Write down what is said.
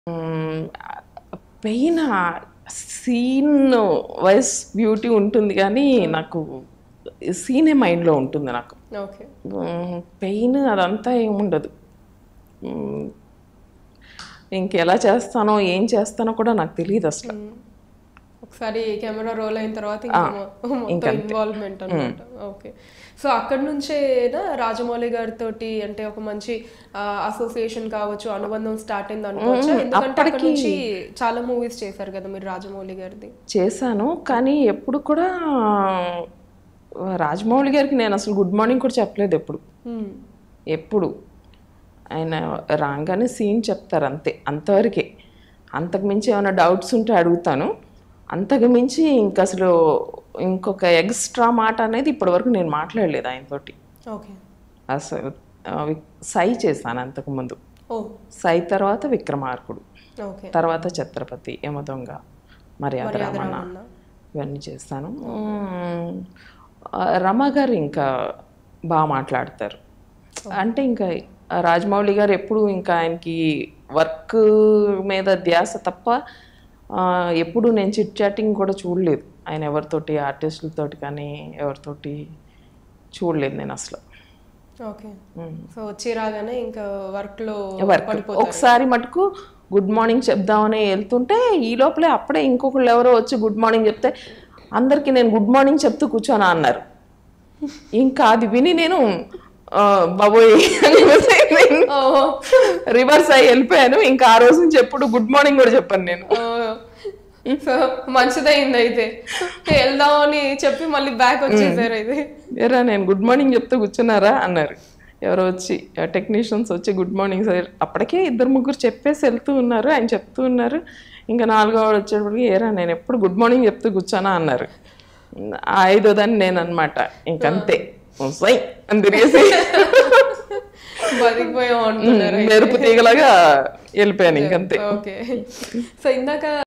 Pain scene vice beauty ఉంటుంది కానీ నాకు సీనే మైండ్లో ఉంటుంది నాకు ఓకే పెయిన్ అదంతా ఏముండదు మ్మ్. ఇంకెలా చేస్తానో ఏం చేస్తానో కూడా నాకు తెలియదు అసలు ఒకసారి కెమెరా రోల్ అయిన తర్వాత ఇంకా మొ- మొత్తం ఇన్వాల్వ్మెంట్ అనమాట ఓకే సో అక్కడ నుంచేనా రాజమౌళి గారితో అంటే ఒక మంచి అసోసియేషన్ కావచ్చు అనుబంధం స్టార్ట్ అయింది అనుకోవచ్చు ఎందుకంటే అక్కడ నుంచి చాలా మూవీస్ చేశారు కదా మీరు రాజమౌళి గారిది చేశాను కానీ ఎప్పుడు కూడా రాజమౌళి గారికి నేను అసలు గుడ్ మార్నింగ్ కూడా చెప్పలేదు ఎప్పుడు Hmm. ఎప్పుడు ఆయన రాగానే సీన్ చెప్తారు అంతే అంతవరకే అంతకు మించి ఏమైనా డౌట్స్ ఉంటే అడుగుతాను అంతకు మించి ఇంక అసలు ఇంకొక ఎక్స్ట్రా మాట అనేది ఇప్పటివరకు నేను మాట్లాడలేదు ఆయనతోటి ఓకే అసలు ఆ, వి- సై చేశాను అంతకుముందు ఓ సై తర్వాత విక్రమార్కుడు ఓకే తర్వాత ఛత్రపతి యమదొంగ మర్యాద రామన్న రామన్న. ఇవన్నీ చేస్తాను మ్మ్. ఆ, రమ గారు ఇంకా బాగా మాట్లాడతారు అంటే ఇంకా రాజమౌళి గారు ఎప్పుడు ఇంకా ఆయనకి వర్క్ మీద ధ్యాస తప్ప ఆ, ఎప్పుడు నేను చిట్ చాటింగ్ కూడా చూడలేదు ఆయన ఎవరితోటి ఆర్టిస్టులతోటి కానీ ఎవరితోటి చూడలేదు నేను అసలు ఓకే సో వచ్చి రాగానే ఇంకా వర్క్ లో వర్క్ ఒకసారి మటుకు గుడ్ మార్నింగ్ చెప్దామని వెళ్తుంటే ఈ లోపలే అప్పుడే ఇంకొకళ్ళు ఎవరో వచ్చి గుడ్ మార్నింగ్ చెప్తే అందరికీ నేను గుడ్ మార్నింగ్ చెప్తూ కూర్చోనా అన్నారు ఇంకా అది విని నేను ఆ, బాబోయ్ ఓ రివర్స్ అయ్యి వెళ్ళిపోయాను ఇంకా ఆ రోజు నుంచి ఎప్పుడు గుడ్ మార్నింగ్ కూడా చెప్పాను నేను సో మంచిదైంది అయితే వెళ్దామని చెప్పి మళ్ళీ బ్యాక్ వచ్చేసారు అయితే ఏరా నేను గుడ్ మార్నింగ్ చెప్తూ కూర్చున్నారా అన్నారు ఎవరో వచ్చి టెక్నీషియన్స్ వచ్చి గుడ్ మార్నింగ్ సార్ అప్పటికే ఇద్దరు ముగ్గురు చెప్పేసి వెళ్తూ ఉన్నారు ఆయన చెప్తూ ఉన్నారు ఇంకా నాలుగో వాడు వచ్చేటప్పటికి ఏరా నేను ఎప్పుడు గుడ్ మార్నింగ్ చెప్తూ కూర్చోనా అన్నారు ఆ ఐదో దాన్ని నేను అనమాట ఇంకంతే సై అని తిరిగేసి బతికిపోయాం అంటున్నారు మెరుపు తీగలాగా వెళ్ళిపోయాను ఇంకంతే ఓకే సో ఇందాక